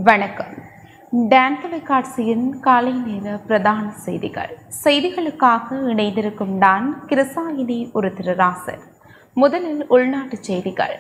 வணக்கம் டான் தொலைக்காட்சியின் காலை நேர பிரதான செய்திகள் செய்திகளுக்காக இணைந்திருக்கும் நான் கிருசாயினி ஒரு திருராசன் முதலில் உள்நாட்டு செய்திகள்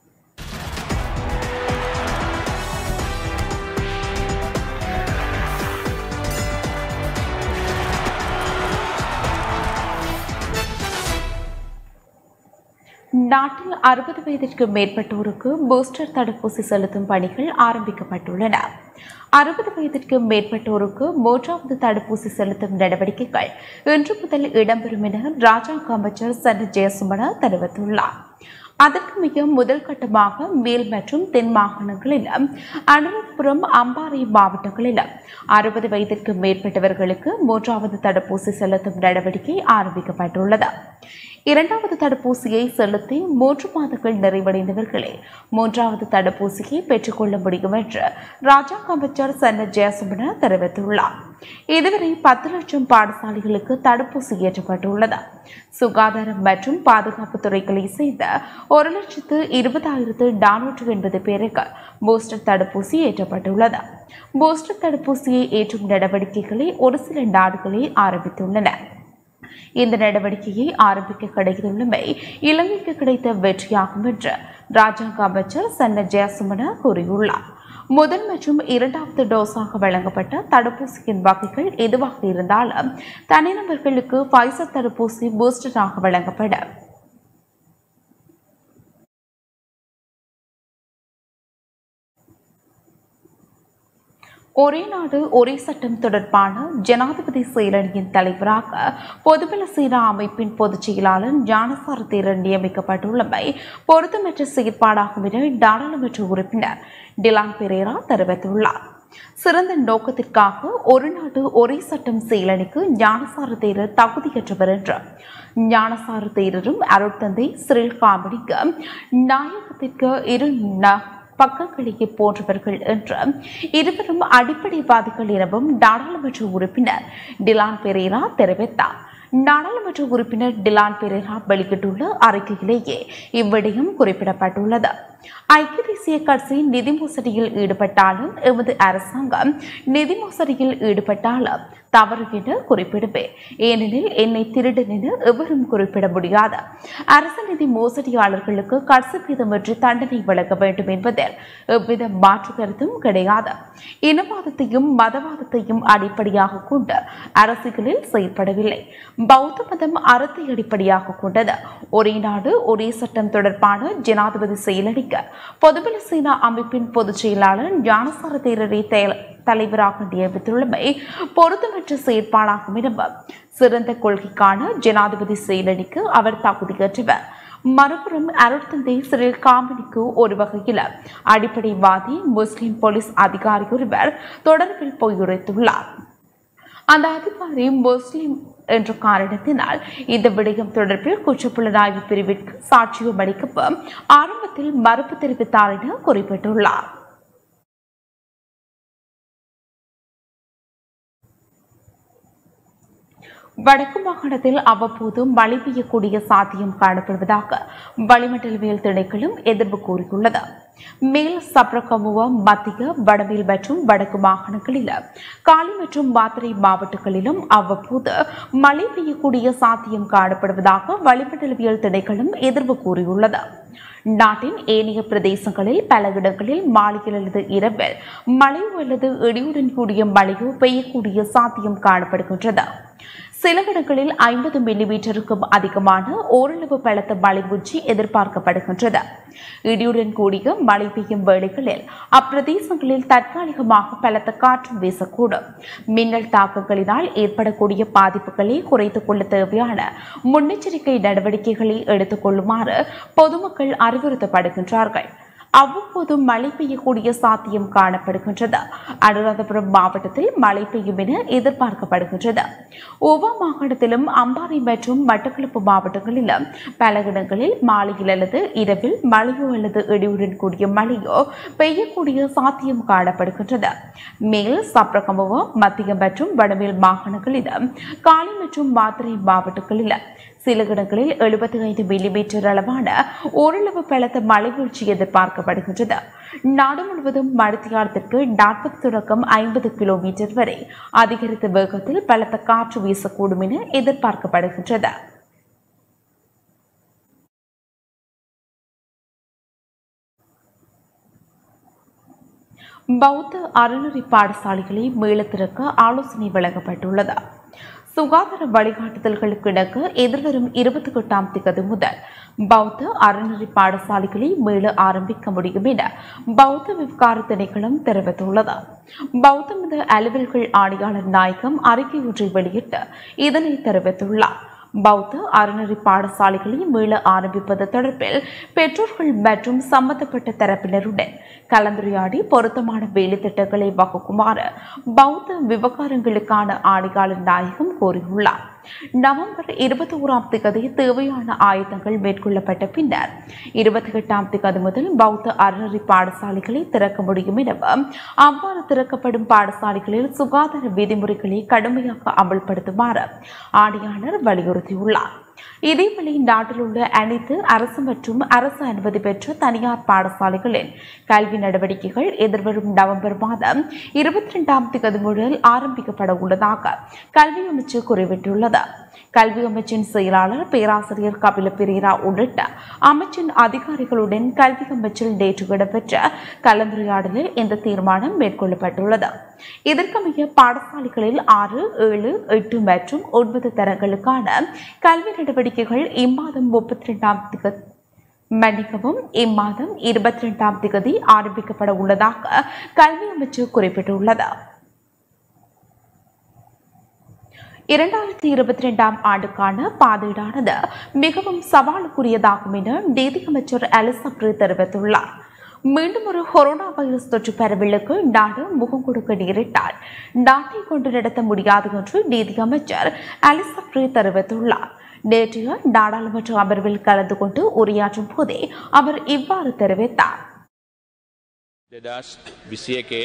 நாட்டில் அறுபது வயதிற்கு மேற்பட்டோருக்கு பூஸ்டர் தடுப்பூசி செலுத்தும் பணிகள் ஆரம்பிக்கப்பட்டுள்ளன அறுபது வயதிற்கு மேற்பட்டோருக்கு மூன்றாவது தடுப்பூசி செலுத்தும் நடவடிக்கைகள் இன்று முதல் இடம்பெறும் என ராஜாங்க அமைச்சர் சன ஜெயசுமன தெரிவித்துள்ளார் அதற்கு மிக முதல் கட்டமாக மேல் மற்றும் தென் மாகாணங்களிலும் அனுராதபுரம் அம்பாறை மாவட்டங்களிலும் அறுபது வயதிற்கு மேற்பட்டவர்களுக்கு மூன்றாவது தடுப்பூசி செலுத்தும் நடவடிக்கை ஆரம்பிக்கப்பட்டுள்ளது இரண்டாவது தடுப்பூசியை செலுத்தி மூன்று மாதங்கள் நிறைவடைந்தவர்களே மூன்றாவது தடுப்பூசியை பெற்றுக்கொள்ள முடியும் என்று ராஜாங்க அமைச்சர் சன்ன ஜெயசுமன தெரிவித்துள்ளார் இதுவரை பத்து லட்சம் பாடசாலைகளுக்கு தடுப்பூசி ஏற்றப்பட்டுள்ளது சுகாதாரம் மற்றும் பாதுகாப்பு துறைகளை சேர்ந்த ஒரு லட்சத்து இருபதாயிரத்து நானூற்று எண்பது பேருக்கு பூஸ்டர் தடுப்பூசி ஏற்றப்பட்டுள்ளது பூஸ்டர் தடுப்பூசியை ஏற்றும் நடவடிக்கைகளை ஒரு சில நாடுகளே ஆரம்பித்துள்ளன இந்த நடவடிக்கையை ஆரம்பிக்க கிடைத்துள்ளமை இலங்கைக்கு கிடைத்த வெற்றியாகும் என்று ராஜாங்க அமைச்சர் சன்ன ஜெயசுமன கூறியுள்ளார் முதல் மற்றும் இரண்டாவது டோஸாக வழங்கப்பட்ட தடுப்பூசியின் வகைகள் எதுவாக இருந்தாலும் தனிநபர்களுக்கு ஃபைசர் தடுப்பூசி பூஸ்டராக வழங்கப்படும் ஒரே நாடு ஒரே சட்டம் தொடர்பான ஜனாதிபதி செயலணியின் தலைவராக பொதுபல சேனா அமைப்பின் பொதுச் செயலாளர் ஞானசார தேரர் நியமிக்கப்பட்டுள்ளமை பொருத்தமற்ற செயற்பாடாகும் என நாடாளுமன்ற உறுப்பினர் டிலான் பெரேரா தெரிவித்துள்ளார் சிறந்த நோக்கத்திற்காக ஒரு நாடு ஒரே சட்டம் செயலணிக்கு ஞானசார தேரர் தகுதியற்றவர் என்று ஞானசார தேரரும் அருட்தந்தை சிறில் காமெடிக்கு நாயகத்திற்கு இரு ந- பக்கங்களையே போன்றவர்கள் என்று இருவரும் அடிப்படைவாதிகள் எனவும் நாடாளுமன்ற உறுப்பினர் டிலான் பெரேரா தெரிவித்தார் நாடாளுமன்ற உறுப்பினர் டிலான் பெரேரா வெளியிட்டுள்ள அறிக்கையிலேயே இவ்விடயம் குறிப்பிடப்பட்டுள்ளது ஐக்கிய தேசிய கட்சி நிதி மோசடியில் ஈடுபட்டாலும் எமது அரசாங்கம் நிதி மோசடியில் ஈடுபட்டாலும் தவறு என குறிப்பிடுவேன் ஏனெனில் என்னை திருடன் என எவரும் குறிப்பிட முடியாது அரசு நிதி மோசடியாளர்களுக்கு கட்சிபேதமின்றி தண்டனை வழங்க வேண்டும் என்பதில் எவ்வித மாற்று கருத்தும் கிடையாது இனவாதத்தையும் மதவாதத்தையும் அடிப்படையாக கொண்டு அரசியலில் செயல்படவில்லை பௌத்த மதம் அறத்தை அடிப்படையாக கொண்டது ஒரே நாடு ஒரே சட்டம் தொடர்பான ஜனாதிபதி செயலடிக்க பொதுபல சேனா அமைப்பின் பொதுச் செயலாளர் ஞானசார தேரரை தே- தலைவராக நியமித்துள்ளமை பொருத்தமற்ற செயற்பாடாகும் எனவும் சிறந்த கொள்கைக்கான ஜனாதிபதி செயலணிக்கு அவர் தகுதியற்றவர் மறுபுறம் அருட்தந்தை சிறில் காமெடிக்கு ஒரு வகையில் அடிப்படைவாதி முஸ்லிம் போலீஸ் அதிகாரி ஒருவர் தொடர்பில் பொய்யுரைத்துள்ளார் அந்த அதிகாரி முஸ்லிம் என்ற காரணத்தினால் இந்த விடயம் தொடர்பில் குற்றப்புலனாய்வு பிரிவிற்கு சாட்சியம் அளிக்கவும் ஆரம்பத்தில் மறுப்பு தெரிவித்தார் என குறிப்பிட்டுள்ளார் வடக்கு மாகாணத்தில் அவ்வப்போது மழை பெய்யக்கூடிய சாத்தியம் காணப்படுவதாக வளிமண்டலவியல் திணைக்களம் எதிர்ப்பு கூறியுள்ளது மேல் சப்ரகமுவ மத்திய வடமேல் மற்றும் வடக்கு மாகாணங்களிலும் காலி மற்றும் மாத்திரை மாவட்டங்களிலும் அவ்வப்போது மழை பெய்யக்கூடிய சாத்தியம் காணப்படுவதாக வளிமண்டலவியல் திணைக்களம் எதிர்ப்பு கூறியுள்ளது நாட்டின் ஏனைய பிரதேசங்களில் பல இடங்களில் மாலையில் அல்லது இரவில் மழையோ அல்லது இடியுடன் கூடிய மழையோ பெய்யக்கூடிய சாத்தியம் காணப்படுகின்றது சில இடங்களில் ஐம்பது மில்லிமீட்டருக்கும் அதிகமான ஓரளவு பலத்த மழை வீழ்ச்சி எதிர்பார்க்கப்படுகின்றது இடியுடன் கூடிய மழை பெய்யும் வேளைகளில் அப்பிரதேசங்களில் தற்காலிகமாக பலத்த காற்றும் வீசக்கூடும் மின்னல் தாக்கங்களினால் ஏற்படக்கூடிய பாதிப்புகளை குறைத்துக் கொள்ள தேவையான முன்னெச்சரிக்கை நடவடிக்கைகளை எடுத்துக் கொள்ளுமாறு பொதுமக்கள் அறிவுறுத்தப்படுகின்றார்கள் அவ்வப்போது மழை பெய்யக்கூடிய சாத்தியம் காணப்படுகின்றது அனுராதபுரம் மாவட்டத்தில் மழை பெய்யும் என எதிர்பார்க்கப்படுகின்றது ஓவா மாகாணத்திலும் அம்பாறை மற்றும் மட்டக்களப்பு மாவட்டங்களிலும் பல இடங்களில் மாலையில் அல்லது இரவில் மழையோ அல்லது இடியுடன் கூடிய மழையோ பெய்யக்கூடிய சாத்தியம் காணப்படுகின்றது மேல் சப்ரகமுவ மத்திய மற்றும் வடமேல் மாகாணங்களிலும் காலி மற்றும் மாத்திரை மாவட்டங்களில் சில இடங்களில் எழுபத்தி ஐந்து மில்லிமீட்டர் அளவான ஓரளவு பலத்த மழை வீழ்ச்சி எதிர்பார்க்கப்படுகின்றது நாடு முழுவதும் மணித்தியாலத்திற்கு நாற்பது தொடக்கம் ஐம்பது கிலோமீட்டர் வரை அதிகரித்த வேகத்தில் பலத்த காற்று வீசக்கூடும் என எதிர்பார்க்கப்படுகின்றது பௌத்த அறநெறி பாடசாலைகளை மீள திறக்க ஆலோசனை வழங்கப்பட்டுள்ளது சுகாதார வழிகாட்டுதல்களுக்கு இணங்க எதிர்வரும் இருபத்தி எட்டாம் திகதி முதல் பௌத்த அறநெறி பாடசாலைகளை மீள ஆரம்பிக்க முடியும் என பௌத்த விவகார திணைக்களம் தெரிவித்துள்ளது பௌத்த மத அலுவல்கள் ஆணையாளர் நாயகம் அறிக்கை ஒன்றை வெளியிட்டு இதனை தெரிவித்துள்ளார் பௌத்த அறநெறி பாடசாலைகளை மீள ஆரம்பிப்பது தொடர்பில் பெற்றோர்கள் மற்றும் சம்பந்தப்பட்ட தரப்பினருடன் கலந்துரையாடி பொருத்தமான வேலை திட்டங்களை வகுக்குமாறு பௌத்த விவகாரங்களுக்கான ஆணையாளர் நாயகம் கோரியுள்ளார் நவம்பர் இருபத்தி ஓராம் திகதி தேவையான ஆயுதங்கள் மேற்கொள்ளப்பட்ட பின்னர் இருபத்தி எட்டாம் திகதி முதல் பௌத்த அறநெறி பாடசாலைகளை திறக்க முடியும் எனவும் அவ்வாறு திறக்கப்படும் பாடசாலைகளில் சுகாதார விதிமுறைகளை கடுமையாக அமல்படுத்துமாறு ஆணையாளர் வலியுறுத்தியுள்ளார் இதேவேளை நாட்டில் உள்ள அனைத்து அரசு மற்றும் அரசு அனுமதி பெற்ற தனியார் பாடசாலைகளில் கல்வி நடவடிக்கைகள் எதிர்வரும் நவம்பர் மாதம் இருபத்தி இரண்டாம் தேதி முதல் ஆரம்பிக்கப்பட உள்ளதாக கல்வி அமைச்சு குறிப்பிட்டுள்ளது கல்வி அமைச்சின் செயலாளர் பேராசிரியர் கபில பெரேரா உள்ளிட்ட அமைச்சின் அதிகாரிகளுடன் கல்வி அமைச்சில் நேற்று இடம்பெற்ற கலந்துரையாடலில் இந்த தீர்மானம் மேற்கொள்ளப்பட்டுள்ளது இதற்கமைய பாடசாலைகளில் ஆறு ஏழு எட்டு மற்றும் ஒன்பது தரங்களுக்கான கல்வி நடவடிக்கைகள் இம்மாதம் முப்பத்தி இரண்டாம் திகதி மன்னிக்கவும் இம்மாதம் இருபத்தி இரண்டாம் திகதி ஆரம்பிக்கப்பட உள்ளதாக கல்வி அமைச்சு குறிப்பிட்டுள்ளது இரண்டாயிரத்தி இருபத்தி இரண்டாம் ஆண்டுக்கான பாதீடானது மிகவும் சவாலுக்குரியதாகும் என நீதியமைச்சர் அலிசப்ரி தெரிவித்துள்ளார் மீண்டும் ஒரு கொரோனா வைரஸ் தொற்று பரவலுக்கு நாடு முகம் கொடுக்க நேரிட்டால் நாட்டை கொண்டு நடத்த முடியாது என்று நீதியமைச்சர் அலிசப்ரி தெரிவித்துள்ளார் நேற்றைய நாடாளுமன்ற அமர்வில் கலந்து கொண்டு உரையாற்றும் போதே அவர் இவ்வாறு தெரிவித்தார் දෙදස් විසි එකේ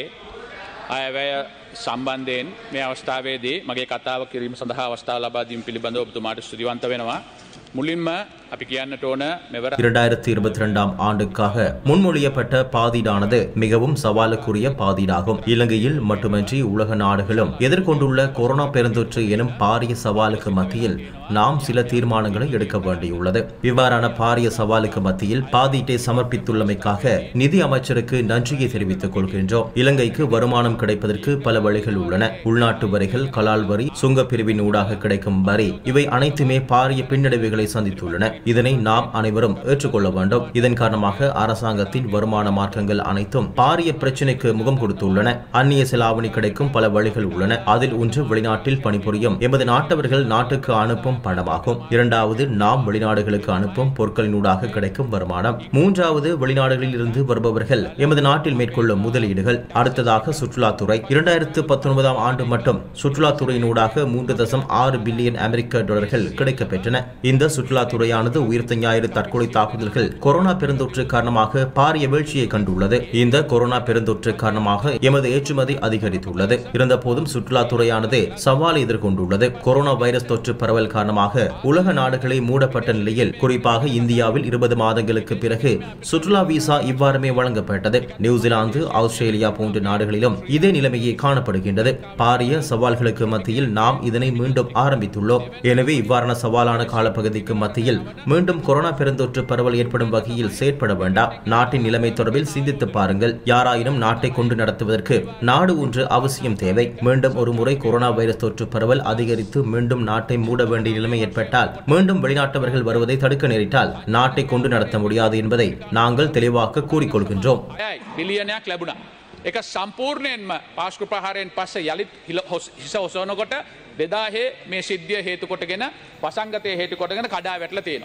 අයවැය සම්බන්ධයෙන් මේ අවස්ථාවේදී මගේ කතාව කිරීම සඳහා අවස්ථාව ලබාදීම පිළිබඳ ඔබතුමාට ස්තුතිවන්ත වෙනවා. මුලින්ම අපි කියන්නට ඕන මෙවර இரண்டாயிரத்தி இருபத்தி ரெண்டாம் ஆண்டுக்காக முன்மொழியப்பட்ட பாதீடானது மிகவும் சவாலுக்குரிய பாதீடாகும் இலங்கையில் மட்டுமின்றி உலக நாடுகளும் எதிர்கொண்டுள்ள கொரோனா பெருந்தொற்று எனும் பாரிய சவாலுக்கு மத்தியில் நாம் சில தீர்மானங்களை எடுக்க வேண்டியுள்ளது இவ்வாறான பாரிய சவாலுக்கு மத்தியில் பாதீட்டை சமர்ப்பித்துள்ளமைக்காக நிதி அமைச்சருக்கு நன்றியை தெரிவித்துக் கொள்கின்றோம் இலங்கைக்கு வருமானம் கிடைப்பதற்கு பல வழிகள் உள்ளன உள்நாட்டு வரிகள் கலால் வரி சுங்க பிரிவின் ஊடாக கிடைக்கும் வரி இவை அனைத்துமே பாரிய பின்னடைவுகளை சந்தித்துள்ளன இதனை நாம் அனைவரும் ஏற்றுக்கொள்ள வேண்டும் இதன் காரணமாக அரசாங்கத்தின் வருமான மாற்றங்கள் அனைத்தும் பாரிய பிரச்சினைக்கு முகம் கொடுத்துள்ளன அந்நிய செலாவணி கிடைக்கும் பல வழிகள் உள்ளன அதில் ஒன்று வெளிநாட்டில் பணிபுரியும் எமது நாட்டவர்கள் நாட்டுக்கு அனுப்பும் பணமாகும் இரண்டாவது நாம் வெளிநாடுகளுக்கு அனுப்பும் பொருட்களினூடாக கிடைக்கும் வருமானம் மூன்றாவது வெளிநாடுகளில் இருந்து வருபவர்கள் எமது நாட்டில் மேற்கொள்ளும் முதலீடுகள் அடுத்ததாக சுற்றுலாத்துறை இரண்டாயிரத்து பத்தொன்பதாம் ஆண்டு மட்டும் சுற்றுலாத்துறையினூடாக மூன்று தசம் ஆறு பில்லியன் அமெரிக்க டாலர்கள் கிடைக்கப்பெற்றன இந்த சுற்றுலாத்துறையானது உயிர்த்த ஞாயிறு தற்கொலை தாக்குதல்கள் கொரோனா பெருந்தொற்று காரணமாக பாரிய வீழ்ச்சியை கண்டுள்ளது இந்த கொரோனா பெருந்தொற்று காரணமாக எமது ஏற்றுமதி அதிகரித்துள்ளது இருந்தபோதும் சுற்றுலாத்துறையானது சவாலை எதிர்கொண்டுள்ளது கொரோனா வைரஸ் தொற்று பரவல் காரணமாக உலக நாடுகளை மூடப்பட்ட நிலையில் குறிப்பாக இந்தியாவில் இருபது மாதங்களுக்கு பிறகு சுற்றுலா விசா இவ்வாறுமே வழங்கப்பட்டது நியூசிலாந்து ஆஸ்திரேலியா போன்ற நாடுகளிலும் இதே நிலைமையே காணப்படுகின்றது பாரிய சவால்களுக்கு மத்தியில் நாம் இதனை மீண்டும் ஆரம்பித்துள்ளோம் எனவே இவ்வாறான சவாலான காலப்பகுதிக்கு மத்தியில் மீண்டும் கொரோனா பெருந்தொற்று பரவல் ஏற்படும் வகையில் செயற்பட வேண்டாம் நாட்டின் நிலைமை தொடர்பில் சிந்தித்து பாருங்கள் யாராயினும் நாட்டை கொண்டு நடத்துவதற்கு நாடு ஒன்று அவசியம் தேவை மீண்டும் ஒரு முறை கொரோனா வைரஸ் தொற்று பரவல் அதிகரித்து மீண்டும் நாட்டை மூட வேண்டிய நிலைமை ஏற்பட்டால் மீண்டும் வெளிநாட்டவர்கள் வருவதை தடுக்க நேரிட்டால் நாட்டை கொண்டு நடத்த முடியாது என்பதை நாங்கள் தெளிவாக கூறிக்கொள்கின்றோம் ඇයි බිලියනයක් ලැබුණා. එක සම්පූර්ණයෙන්ම පාස්කු ප්‍රහාරයෙන් පස්ස යළිත් හිල- හොස්- හිස ඔසෝනකොට දෙදාහේ මේ සිද්ධිය හේතුකොටගෙන වසංගතය හේතුකොටගෙන කඩා වැටල තියෙනවා.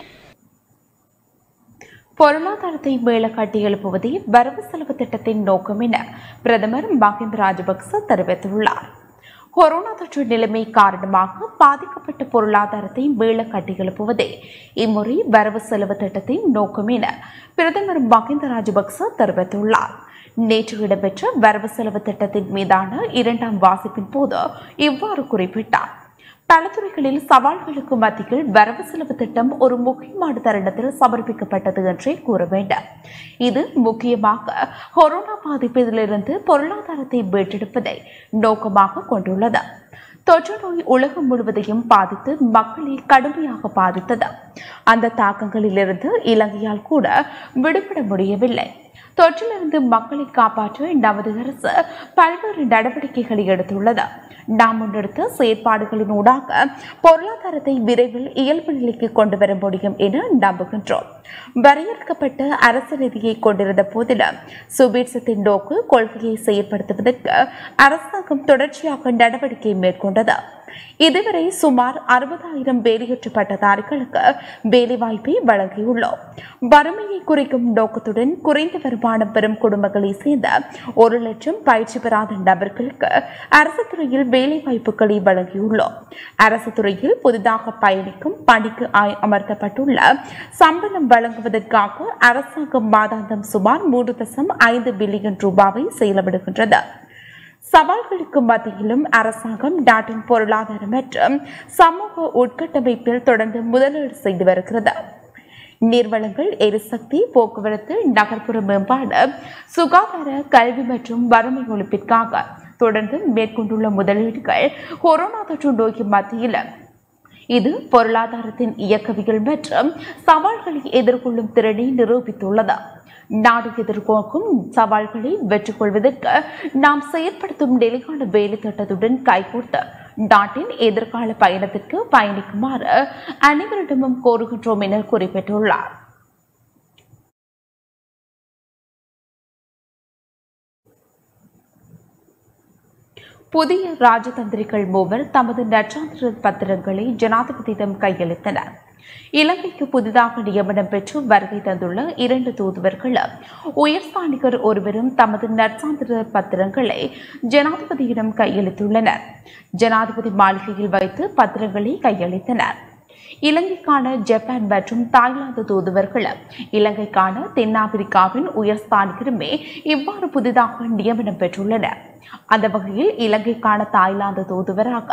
பொருளாதாரத்தை மேல கட்டியெழுப்புவதே வரவு செலவு திட்டத்தின் நோக்கம் என பிரதமர் மஹிந்த ராஜபக்ச தெரிவித்துள்ளார் கொரோனா தொற்று நிலைமை காரணமாக பாதிக்கப்பட்ட பொருளாதாரத்தை மீள கட்டியெழுப்புவதே இம்முறை வரவு செலவு திட்டத்தின் நோக்கம் என பிரதமர் மஹிந்த ராஜபக்ச தெரிவித்துள்ளார் நேற்று இடம்பெற்ற வரவு செலவு திட்டத்தின் மீதான இரண்டாம் வாசிப்பின் போது இவ்வாறு குறிப்பிட்டார் பல துறைகளில் சவால்களுக்கு மத்தியில் வரவு செலவு திட்டம் ஒரு முக்கியமான தருணத்தில் சமர்ப்பிக்கப்பட்டது என்றே கூற வேண்டும் இது முக்கியமாக கொரோனா பாதிப்பிலிருந்து பொருளாதாரத்தை மீட்டெடுப்பதை நோக்கமாக கொண்டுள்ளது தொற்று நோய் உலகம் முழுவதையும் பாதித்து மக்களை கடுமையாக பாதித்தது அந்த தாக்கங்களிலிருந்து இலங்கையால் கூட விடுபட முடியவில்லை தொற்றிலிருந்து மக்களை காப்பாற்ற நமது அரசு பல்வேறு நடவடிக்கைகளை எடுத்துள்ளது நாம் முன்னெடுத்த செயற்பாடுகளின் ஊடாக பொருளாதாரத்தை விரைவில் இயல்பு நிலைக்கு கொண்டு வர முடியும் என நம்புகின்றோம் வரையறுக்கப்பட்ட அரசு நிதியை கொண்டிருந்த போதிலும் சுபீட்சத்தின் நோக்கு கொள்கையை செயற்படுத்துவதற்கு அரசாங்கம் தொடர்ச்சியாக நடவடிக்கை மேற்கொண்டது இதுவரை சுமார் அறுபதாயிரம் வேலையற்ற பட்டதாரிகளுக்கு வேலைவாய்ப்பை வழங்கியுள்ளோம் வறுமையை குறைக்கும் நோக்கத்துடன் குறைந்த வருமானம் பெறும் குடும்பங்களை சேர்ந்த ஒரு லட்சம் பயிற்சி பெறாத நபர்களுக்கு அரசு துறையில் வேலைவாய்ப்புகளை வழங்கியுள்ளோம் அரசு துறையில் புதிதாக பயணிக்கும் பணிக்கு ஆய்- அமர்த்தப்பட்டுள்ள சம்பளம் வழங்குவதற்காக அரசாங்கம் மாதாந்தம் சுமார் மூன்று தசம் ஐந்து பில்லியன் ரூபாவை செலவிடுகின்றது சவால்களுக்கு மத்தியிலும் அரசாங்கம் நாட்டின் பொருளாதார மற்றும் சமூக உட்கட்டமைப்பில் தொடர்ந்து முதலீடு செய்து வருகிறது நீர்வளங்கள் எரிசக்தி போக்குவரத்து நகர்ப்புற மேம்பாடு சுகாதார கல்வி மற்றும் வறுமை ஒழிப்பிற்காக தொடர்ந்து மேற்கொண்டுள்ள முதலீடுகள் கொரோனா தொற்று நோய்க்கு மத்தியில் இது பொருளாதாரத்தின் இயக்கவியல் மற்றும் சவால்களை எதிர்கொள்ளும் திறனை நிரூபித்துள்ளது நாடு எதிர்நோக்கும் சவால்களை வெற்றி கொள்வதற்கு நாம் செயற்படுத்தும் நிலையான வேலை திட்டத்துடன் கைகோர்த்து நாட்டின் எதிர்கால பயணத்திற்கு பயணிக்குமாறு அனைவரிடமும் கோருகின்றோம் என குறிப்பிட்டுள்ளார் புதிய ராஜதந்திரிகள் மூவர் தமது நற்சான்றிதழ் பத்திரங்களை ஜனாதிபதியிடம் கையளித்தனர் இலங்கைக்கு புதிதாக நியமனம் பெற்று வருகை தந்துள்ள இரண்டு தூதுவர்களும் உயர்ஸ்தானிகர் ஒருவரும் தமது நற்சான்றிதழ் பத்திரங்களை ஜனாதிபதியிடம் கையளித்துள்ளனர் ஜனாதிபதி மாளிகையில் வைத்து பத்திரங்களை கையளித்தனர் இலங்கைக்கான ஜப்பான் மற்றும் தாய்லாந்து தூதுவர்களும் இலங்கைக்கான தென்னாப்பிரிக்காவின் உயர்ஸ்தானிகருமே இவ்வாறு புதிதாக நியமனம் பெற்றுள்ளனர் அந்த வகையில் இலங்கைக்கான தாய்லாந்து தூதுவராக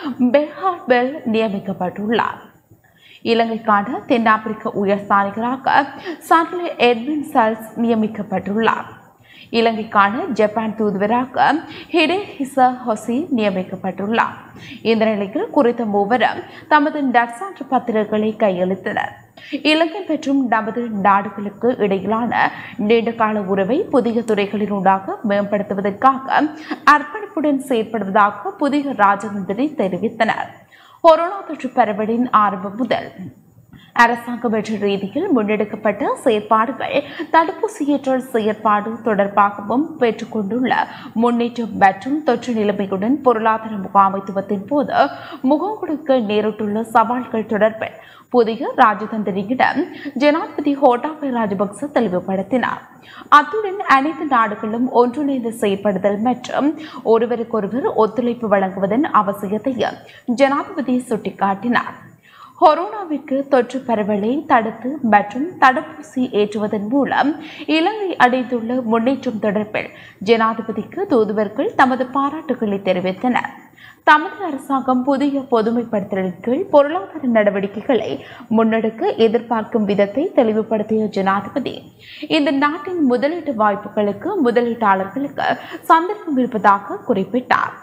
பெஹார் பெல் நியமிக்கப்பட்டுள்ளார் இலங்கைக்கான தென்னாப்பிரிக்க உயர்ஸ்தானிகராக சார்லே எட்வின் சால்ஸ் நியமிக்கப்பட்டுள்ளார் இலங்கைக்கான ஜப்பான் தூதுவராக ஹிடே ஹிசா ஹொசி நியமிக்கப்பட்டுள்ளார் இந்த நிலையில் குறித்த மூவரும் தமது நற்சான்று பத்திரங்களை கையளித்தனர் இலங்கை மற்றும் நமது நாடுகளுக்கு இடையிலான நீண்டகால உறவை புதிய துறைகளினூடாக மேம்படுத்துவதற்காக அர்ப்பணிப்புடன் செயற்படுவதாக புதிய ராஜதந்திரி தெரிவித்தனர் கொரோனா தொற்று பரவலின் ஆரம்பம் முதல் அரசாங்கம் என்ற ரீதியில் முன்னெடுக்கப்பட்ட செயற்பாடுகள் தடுப்பூசியேற்றல் செயற்பாடு தொடர்பாகவும் பெற்றுக்கொண்டுள்ள முன்னேற்றம் மற்றும் தொற்று நிலைமையுடன் பொருளாதார முகாமைத்துவத்தின் போது முகம் கொடுக்க நேரிட்டுள்ள சவால்கள் தொடர்பில் புதிய ராஜதந்திரியிடம் ஜனாதிபதி கோட்டாபய ராஜபக்ச தெளிவுபடுத்தினார் அத்துடன் அனைத்து நாடுகளும் ஒன்றிணைந்து செயற்படுதல் மற்றும் ஒருவருக்கொருவர் ஒத்துழைப்பு வழங்குவதன் அவசியத்தையும் ஜனாதிபதி சுட்டிக்காட்டினார் கொரோனாவிற்கு தொற்று பரவலை தடுத்து மற்றும் தடுப்பூசி ஏற்றுவதன் மூலம் இலங்கை அடைந்துள்ள முன்னேற்றம் தொடர்பில் ஜனாதிபதிக்கு தூதுவர்கள் தமது பாராட்டுகளை தெரிவித்தனர் தமது அரசாங்கம் புதிய பொதுமைப்படுத்தலின் கீழ் பொருளாதார நடவடிக்கைகளை முன்னெடுக்க எதிர்பார்க்கும் விதத்தை தெளிவுபடுத்திய ஜனாதிபதி இந்த நாட்டின் முதலீட்டு வாய்ப்புகளுக்கு முதலீட்டாளர்களுக்கு சந்தர்ப்பம் இருப்பதாக குறிப்பிட்டார்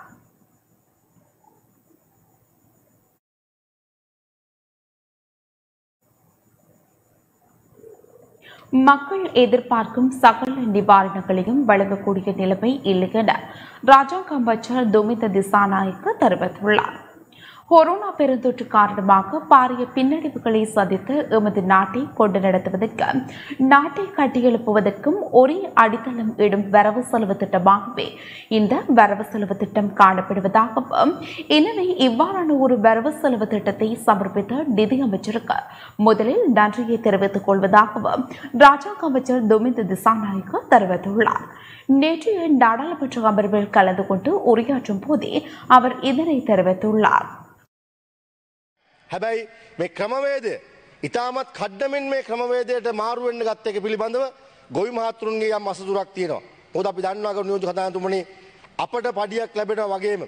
மக்கள் எதிர்பார்க்கும் சகல நிவாரணங்களையும் வழங்கக்கூடிய நிலைமை இல்லை என ராஜாங்க அமைச்சர் துமித திசாநாயக்க தெரிவித்துள்ளார் கொரோனா பெருந்தொற்று காரணமாக பாரிய பின்னடைவுகளை சந்தித்து எமது நாட்டை கொண்டு நடத்துவதற்கு நாட்டை கட்டியெழுப்புவதற்கும் ஒரே அடித்தளம் இடும் வரவு செலவு திட்டமாகவே இந்த வரவு செலவு திட்டம் காணப்படுவதாகவும் எனவே இவ்வாறான ஒரு வரவு செலவு திட்டத்தை சமர்ப்பித்த நிதியமைச்சருக்கு முதலில் நன்றியை தெரிவித்துக் கொள்வதாகவும் ராஜாங்க அமைச்சர் துமித் திசாநாயக்க தெரிவித்துள்ளார் நேற்றைய நாடாளுமன்ற அமர்வில் கலந்து கொண்டு உரையாற்றும் போதே அவர் இதனை தெரிவித்துள்ளார் හැබැයි මේ ක්‍රමවේදය ඉතාමත් කඩ්ඩමින් මේ ක්‍රමවේදයට මාරුවෙන්න්න ගත්ත එක පිළිබඳව ගොයි මහතුරුන්ගේ යම් අසතුරක් තියෙනවා. හොද අපි දන්නවාක නියෝජ කතාතුමනි අපට පඩියක් ලැබෙන වගේම.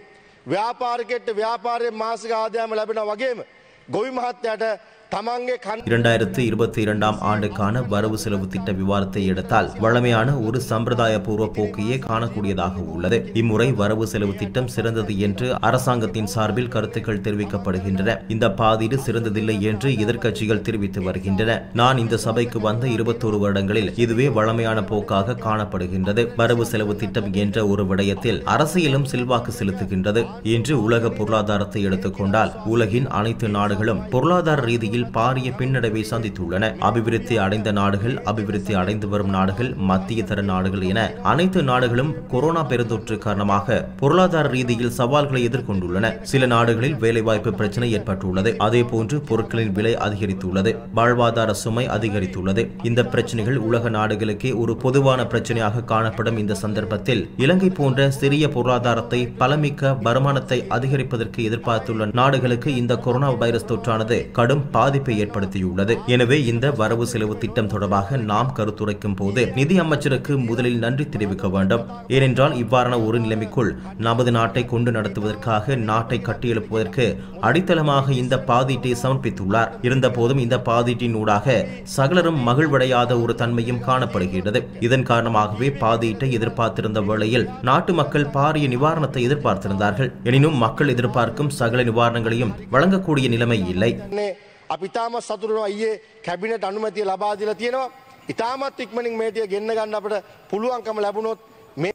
ව්‍යාපාරිකෙට ව්‍යාපාරයෙන් මාසික ආදායම ලැබෙන වගේම ගොවි මහත්තයට තමන්ගේ කන් இரண்டாயிரத்து இருபத்தி இரண்டாம் ஆண்டுக்கான வரவு செலவு திட்ட விவாதத்தை எடுத்தால் வழமையான ஒரு சம்பிரதாய பூர்வ போக்கையே காணக்கூடியதாக உள்ளது இம்முறை வரவு செலவு திட்டம் சிறந்தது என்று அரசாங்கத்தின் சார்பில் கருத்துக்கள் தெரிவிக்கப்படுகின்றன இந்த பாதீடு சிறந்ததில்லை என்று எதிர்க்கட்சிகள் தெரிவித்து வருகின்றன நான் இந்த சபைக்கு வந்த இருபத்தோரு வருடங்களில் இதுவே வழமையான போக்காக காணப்படுகின்றது வரவு செலவு திட்டம் என்ற ஒரு விடயத்தில் அரசியலும் செல்வாக்கு செலுத்துகின்றது இன்று உலக பொருளாதாரத்தை எடுத்துக்கொண்டால் உலகின் அனைத்து நாடுகளும் பொருளாதார ரீதியில் பாரிய பின்னடைவை சந்தித்துள்ளன அபிவிருத்தி அடைந்த நாடுகள் அபிவிருத்தி அடைந்து வரும் நாடுகள் மத்திய தர நாடுகள் என அனைத்து நாடுகளும் கொரோனா பெருந்தொற்று காரணமாக பொருளாதார ரீதியில் சவால்களை எதிர்கொண்டுள்ளன சில நாடுகளில் வேலைவாய்ப்பு பிரச்சனை ஏற்பட்டுள்ளது அதே போன்று பொருட்களின் விலை அதிகரித்துள்ளது வாழ்வாதார சுமை அதிகரித்துள்ளது இந்த பிரச்சனைகள் உலக நாடுகளுக்கே ஒரு பொதுவான பிரச்சனையாக காணப்படும் இந்த சந்தர்ப்பத்தில் இலங்கை போன்ற சிறிய பொருளாதாரத்தை பலமிக்க வருமானத்தை அதிகரிப்பதற்கு எதிர்பார்த்துள்ள நாடுகளுக்கு இந்த கொரோனா வைரஸ் தொற்றானது கடும் பாதிப்பை ஏற்படுத்தியுள்ளது எனவே இந்த வரவு செலவு திட்டம் தொடர்பாக நாம் கருத்துரைக்கும் போது நிதி அமைச்சருக்கு முதலில் நன்றி தெரிவிக்க வேண்டும் ஏனென்றால் இவ்வாறான ஒரு நிலைமைக்குள் நமது நாட்டை கொண்டு நடத்துவதற்காக நாட்டை கட்டியெழுப்புவதற்கு அடித்தளமாக இந்த பாதீட்டை சமர்ப்பித்துள்ளார் இருந்தபோதும் இந்த பாதீட்டின் ஊடாக சகலரும் மகிழ்வடையாத ஒரு தன்மையும் காணப்படுகிறது இதன் காரணமாகவே பாதீட்டை எதிர்பார்த்திருந்த வேளையில் நாட்டு மக்கள் பாரிய நிவாரணத்தை எதிர்பார்த்திருந்தார்கள் எனினும் மக்கள் எதிர்பார்க்கும் சகல நிவாரணங்களையும் வழங்கக்கூடிய நிலைமை இல்லை නේ අපි තාම සතුරනවා ඊයේ කැබිනට අනුමැතිය ලබා දීලා තියෙනවා. ඉතාමත් ඉක්මනින් මේටිය ගෙන්න ගන්න අපට පුළුවන්කම ලැබුණොත් මේ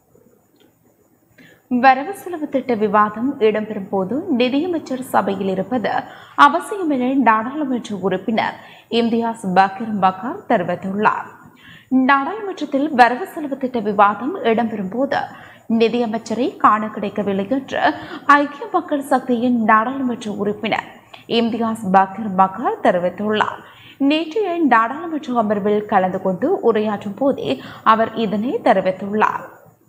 வரவு செலவு திட்ட விவாதம் இடம்பெறும் போது நிதியமைச்சர் சபையில் இருப்பது அவசியம் என நாடாளுமன்ற உறுப்பினர் இம்தியாஸ் பக்கர் பக்கார் தெரிவித்துள்ளார் நாடாளுமன்றத்தில் வரவு செலவு திட்ட விவாதம் இடம்பெறும் போது நிதியமைச்சரை காண கிடைக்கவில்லை என்று ஐக்கிய மக்கள் சக்தியின் நாடாளுமன்ற உறுப்பினர் இம்தியாஸ் பக்கர் பக்கார் தெரிவித்துள்ளார் நேற்றைய நாடாளுமன்ற அமர்வில் கலந்து கொண்டு உரையாற்றும் போதே அவர் இதனை தெரிவித்துள்ளார்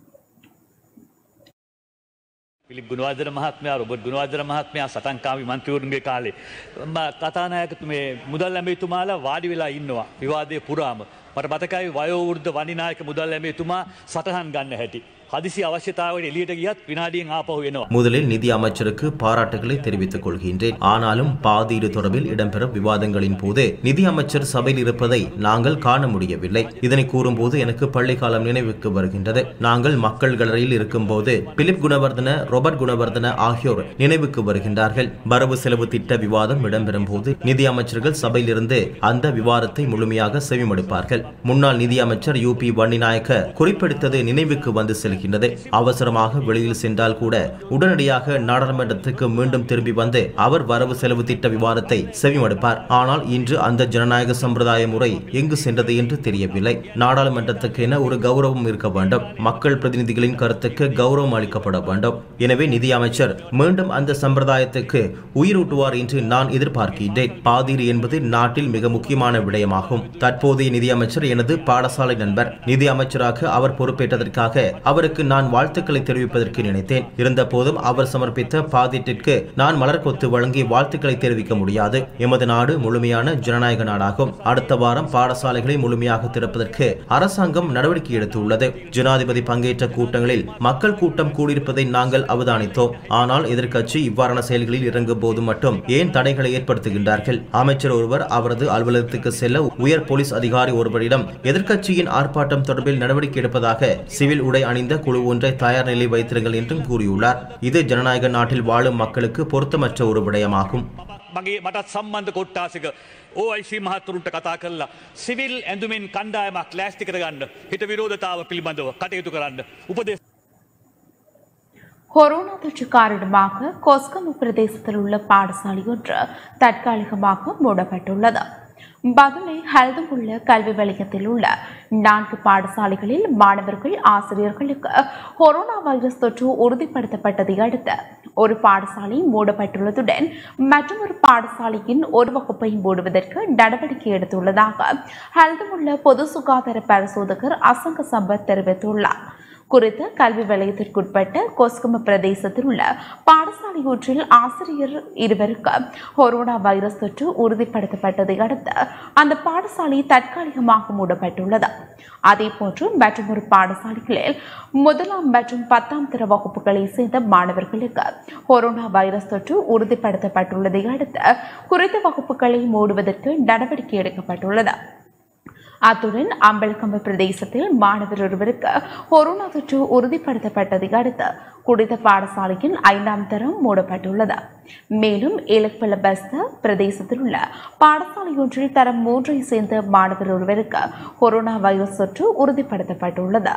පිළිප් ගුණවාදර මහත්මයා රොබට් ගුණවාදර මහත්මයා සටන්කාමි මන්ත්‍රවරුන්ගේ කාලේ. ම- කතානායක මේ මුදල් ඇමේතුමාලා වාඩි වෙලා ඉන්නවා විවාදය පුරාම. මට මතකයි වයෝවෘද්ධ වනිනායක මුදල් ඇමේතුමා සටහන් ගන්න හැටි. හදිසි අවශ්‍යතාවට එලියට ගියත් විනාඩියෙන් ආපහු එනවා. முதலில் நிதி அமைச்சருக்கு பாராட்டுகளை தெரிவித்துக் கொள்கின்றேன் ஆனாலும் பாதீடு தொடர்பில் இடம்பெறும் விவாதங்களின் போது நிதி அமைச்சர் சபையில் இருப்பதை நாங்கள் காண முடியவில்லை இதனை கூறும்போது எனக்கு பள்ளிக்காலம் நினைவுக்கு வருகின்றது நாங்கள் மக்கள் கலரியில் இருக்கும்போது பிலிப் குணவர்தன ரொபர்ட் குணவர்தன ஆகியோர் நினைவுக்கு வருகின்றார்கள் வரவு செலவு திட்ட விவாதம் இடம்பெறும் போது நிதி அமைச்சர்கள் சபையிலிருந்து அந்த விவாதத்தை முழுமையாக செவிமடுப்பார்கள் முன்னாள் நிதி அமைச்சர் யூ பி வன்னிநாயக்க குறிப்பிடுத்தது நினைவுக்கு வந்து செல்கின்றது அவசரமாக வெளியில் சென்றால் கூட உடனடியாக நாடாளுமன்றத்துக்கு மீண்டும் திரும்பி வந்து அவர் வரவு செலவு திட்ட விவாதத்தை செவிமடுப்பார் ஆனால் இன்று அந்த ஜனநாயக சம்பிரதாய முறை எங்கு சென்றது என்று தெரியவில்லை நாடாளுமன்றத்துக்கு என ஒரு கௌரவம் இருக்க வேண்டும் மக்கள் பிரதிநிதிகளின் கருத்துக்கு கௌரவம் அளிக்கப்பட வேண்டும் எனவே நிதி அமைச்சர் மீண்டும் அந்த சம்பிரதாயத்துக்கு உயிரூட்டுவார் என்று நான் எதிர்பார்க்கின்றேன் பாதிரி என்பது நாட்டில் மிக முக்கியமான விடயமாகும் தற்போதைய நிதி அமைச்சர் எனது பாடசாலை நண்பர் நிதி அமைச்சராக அவர் பொறுப்பேற்றதற்காக அவருக்கு நான் வாழ்த்துக்களை தெரிவிப்பதற்கு நினைத்தேன் இருந்த போதும் அவர் சமர்ப்பித்த பாதீட்டிற்கு நான் மலர் கொத்து வழங்கி வாழ்த்துக்களை தெரிவிக்க முடியாது எமது நாடு முழுமையான ஜனநாயக நாடாகும் அடுத்த வாரம் பாடசாலைகளை முழுமையாக திறப்பதற்கு அரசாங்கம் நடவடிக்கை எடுத்துள்ளது ஜனாதிபதி பங்கேற்ற கூட்டங்களில் மக்கள் கூட்டம் கூடியிருப்பதை நாங்கள் அவதானித்தோம் ஆனால் எதிர்க்கட்சி இவ்வாறான செயல்களில் இறங்கும் போது மட்டும் ஏன் தடைகளை ஏற்படுத்துகின்றார்கள் அமைச்சர் ஒருவர் அவரது அலுவலகத்துக்கு செல்ல உயர் போலீஸ் அதிகாரி ஒருவரிடம் எதிர்க்கட்சியின் ஆர்ப்பாட்டம் தொடர்பில் நடவடிக்கை எடுப்பதாக சிவில் உடை அணிந்த குழு ஒன்றை தயார் நிலை வைத்திருங்கள் என்றும் கூறியுள்ளார் இது ஜனநாயக நாட்டில் வாழும் மக்களுக்கு பொருத்தமற்ற ஒரு விடயமாகும் මගේ මටත් සම්බන්ධ කොට්ටාසික ඕයිසි මහත්තුරුන්ට කතා කරලා සිවිල් ඇඳුමින් කණ්ඩායමක් ලෑස්ති කරගන්න හිට විරෝධතාව පිළිබඳව කටයුතු කරන්න උපදෙස් கொரோனா தொற்று காரணமாக கொஸ்கம பிரதேசத்தில் உள்ள பாடசாலை ஒன்று தற்காலிகமாக மூடப்பட்டுள்ளது பதுளை ஹல்தம் உள்ள கல்வி வலயத்தில் உள்ள நான்கு பாடசாலைகளில் மாணவர்கள் ஆசிரியர்களுக்கு கொரோனா வைரஸ் தொற்று உறுதிப்படுத்தப்பட்டதை அடுத்து ஒரு பாடசாலை மூடப்பட்டுள்ளதுடன் மற்றொரு பாடசாலையின் ஒரு வகுப்பை மூடுவதற்கு நடவடிக்கை எடுத்துள்ளதாக ஹல்தம் உள்ள பொது சுகாதார பரிசோதகர் அசங்க சம்பத் தெரிவித்துள்ளார் குறித்த கல்வி வலயத்திற்குட்பட்ட கொஸ்கம பிரதேசத்தில் உள்ள பாடசாலை ஒன்றில் ஆசிரியர் இருவருக்கு கொரோனா வைரஸ் தொற்று உறுதிப்படுத்தப்பட்டதை அடுத்து அந்த பாடசாலை தற்காலிகமாக மூடப்பட்டுள்ளது அதேபோன்று மற்றொரு பாடசாலைகளில் முதலாம் மற்றும் பத்தாம் தர வகுப்புகளை சேர்ந்த மாணவர்களுக்கு கொரோனா வைரஸ் தொற்று உறுதிப்படுத்தப்பட்டுள்ளதை அடுத்து குறித்த வகுப்புகளை மூடுவதற்கு நடவடிக்கை எடுக்கப்பட்டுள்ளது அத்துடன் அம்பலக்கம்பு பிரதேசத்தில் மாணவர் ஒருவருக்கு கொரோனா தொற்று உறுதிப்படுத்தப்பட்டதை அடுத்து குறித்த பாடசாலையின் ஐந்தாம் தரம் மூடப்பட்டுள்ளது மேலும் இலப்பல பஸ்த பிரதேசத்தில் உள்ள பாடசாலை ஒன்றில் தரம் மூன்றை சேர்ந்த மாணவர் ஒருவருக்கு கொரோனா வைரஸ் தொற்று உறுதிப்படுத்தப்பட்டுள்ளது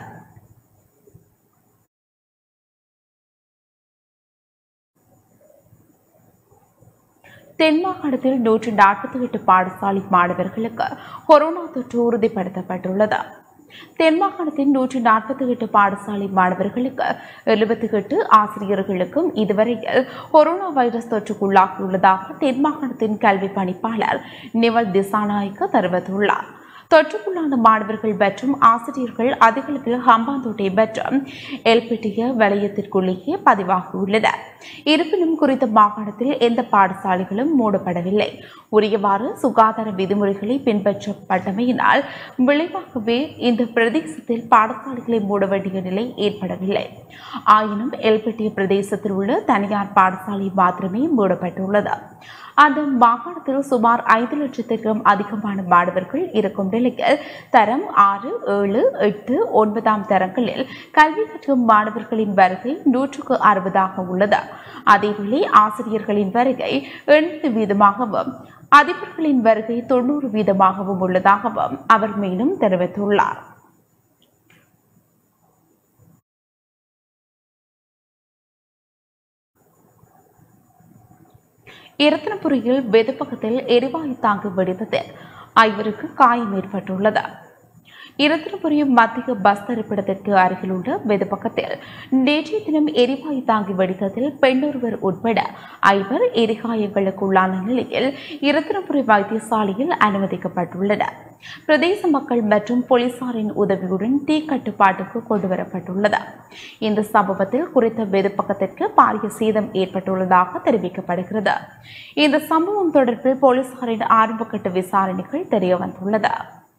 தென் மாகாணத்தில் நூற்று நாற்பத்தி எட்டு பாடசாலை மாணவர்களுக்கு கொரோனா தொற்று உறுதிப்படுத்தப்பட்டுள்ளது தென் மாகாணத்தின் நூற்றி நாற்பத்தி எட்டு பாடசாலை மாணவர்களுக்கு எழுபத்தி எட்டு ஆசிரியர்களுக்கும் இதுவரையில் கொரோனா வைரஸ் தொற்றுக்குள்ளாகியுள்ளதாக தென் மாகாணத்தின் கல்வி பணிப்பாளர் நிவல் திசாநாயக்க தெரிவித்துள்ளார் தொற்றுக்குள்ளான மாணவர்கள் மற்றும் ஆசிரியர்கள் அதிகளவில் ஹம்பாந்தோட்டை மற்றும் எல்பிட்டிய வலயத்திற்குள்ளேயே பதிவாகியுள்ளனர் இருப்பினும் குறித்த மாகாணத்தில் எந்த பாடசாலைகளும் மூடப்படவில்லை உரியவாறு சுகாதார விதிமுறைகளை பின்பற்றப்பட்டமையினால் விளைவாகவே இந்த பிரதேசத்தில் பாடசாலைகளை மூட வேண்டிய நிலை ஏற்படவில்லை ஆயினும் எல்பிட்டிய பிரதேசத்தில் உள்ள தனியார் பாடசாலை மாத்திரமே மூடப்பட்டுள்ளது அந்த மாகாணத்தில் சுமார் ஐந்து லட்சத்திற்கும் அதிகமான மாணவர்கள் இருக்கும் நிலையில் தரம் ஆறு ஏழு எட்டு ஒன்பதாம் தரங்களில் கல்வி கற்கும் மாணவர்களின் வருகை நூற்றுக்கு அறுபதாக உள்ளது அதேவேளை ஆசிரியர்களின் வருகை எண்பது வீதமாகவும் அதிபர்களின் வருகை தொண்ணூறு வீதமாகவும் உள்ளதாகவும் அவர் மேலும் தெரிவித்துள்ளார் இரத்தினபுரியில் வெதுப்பகத்தில் எரிவாயு தாங்கி வெடித்ததில் ஐவருக்கு காயம் ஏற்பட்டுள்ளது இரத்தினபுரி மத்திய பஸ் தரிப்பிடத்திற்கு அருகிலுள்ள வெதுப்பக்கத்தில் நேற்றைய தினம் எரிவாயு தாங்கி வெடித்ததில் பெண்ணொருவர் உட்பட ஐவர் எரிகாயங்களுக்குள்ளான நிலையில் இரத்தினபுரி வைத்தியசாலையில் அனுமதிக்கப்பட்டுள்ளனர் பிரதேச மக்கள் மற்றும் போலீசாரின் உதவியுடன் தீ கட்டுப்பாட்டுக்கு கொண்டுவரப்பட்டுள்ளது இந்த சம்பவத்தில் குறித்த வெதுப்பக்கத்திற்கு பாரிய சேதம் ஏற்பட்டுள்ளதாக தெரிவிக்கப்படுகிறது இந்த சம்பவம் தொடர்பில் போலீசாரின் ஆரம்பகட்ட விசாரணைகள் தெரியவந்துள்ளது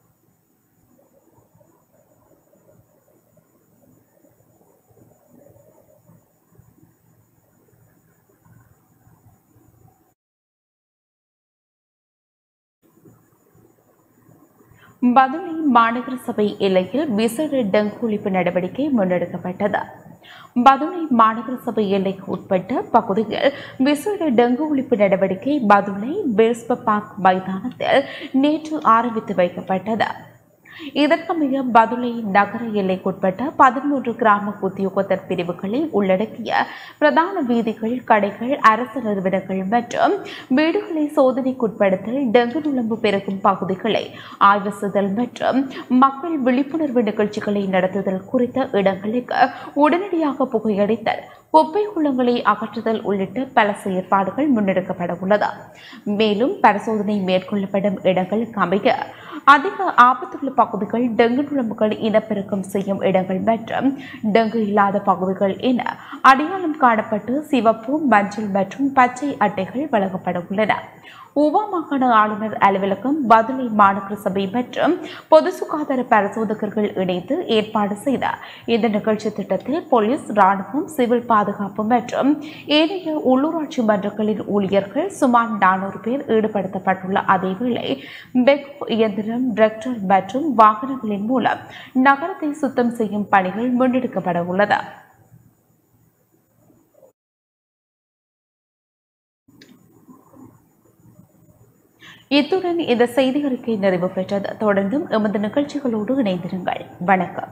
பதுளை மாநகர சபை எல்லையில் விசேட டெங்கு ஒழிப்பு நடவடிக்கை முன்னெடுக்கப்பட்டது பதுளை மாநகர சபை எல்லைக்கு உட்பட்ட பகுதியில் விசேட டெங்கு ஒழிப்பு நடவடிக்கை பதுளை பேஸ்ப பார்க் மைதானத்தில் நேற்று ஆரம்பித்து வைக்கப்பட்டது இதற்கமைய பதுளை நகர எல்லைக்குட்பட்ட பதிமூன்று கிராம உத்தியோகத்தர் பிரிவுகளை உள்ளடக்கிய பிரதான வீதிகள் கடைகள் அரசு நிறுவனங்கள் மற்றும் வீடுகளை சோதனைக்குட்படுத்தல் டெங்கு நுழம்பு பெருகும் பகுதிகளை ஆய்வு செய்தல் மற்றும் மக்கள் விழிப்புணர்வு நிகழ்ச்சிகளை நடத்துதல் குறித்த இடங்களுக்கு உடனடியாக புகையடித்தல் குப்பை குளங்களை அகற்றுதல் உள்ளிட்ட பல செயற்பாடுகள் முன்னெடுக்கப்பட உள்ளது மேலும் பரிசோதனை மேற்கொள்ளப்படும் இடங்களுக்கு அமைய அதிக ஆபத்துள்ள பகுதிகள் டெங்கு நுழம்புகள் இனப்பெருக்கம் செய்யும் இடங்கள் மற்றும் டெங்கு இல்லாத பகுதிகள் என அடையாளம் காணப்பட்டு சிவப்பு மஞ்சள் மற்றும் பச்சை அட்டைகள் வழங்கப்பட உள்ளன உவா மாகாண ஆளுநர் அலுவலகம் பதுளை மாநகர சபை மற்றும் பொது சுகாதார பரிசோதகர்கள் இணைந்து ஏற்பாடு செய்த இந்த நிகழ்ச்சி திட்டத்தில் போலீஸ் ராணுவம் சிவில் பாதுகாப்பு மற்றும் ஏனைய உள்ளூராட்சி மன்றங்களின் ஊழியர்கள் சுமார் நானூறு பேர் ஈடுபடுத்தப்பட்டுள்ள அதேவேளை பெக்கோ இயந்திரம் டிராக்டர் மற்றும் வாகனங்களின் மூலம் நகரத்தை சுத்தம் செய்யும் பணிகள் முன்னெடுக்கப்பட உள்ளது இத்துடன் இந்த செய்தி அறிக்கை நிறைவு பெற்றது தொடர்ந்தும் எமது நிகழ்ச்சிகளோடு இணைந்திருங்கள் வணக்கம்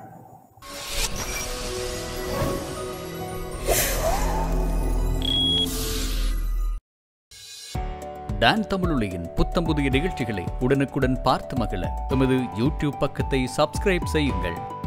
டான் தமிழொலியின் புத்தம் புதிய நிகழ்ச்சிகளை உடனுக்குடன் பார்த்து மகிழ எமது யூடியூப் பக்கத்தை சப்ஸ்கிரைப் செய்யுங்கள்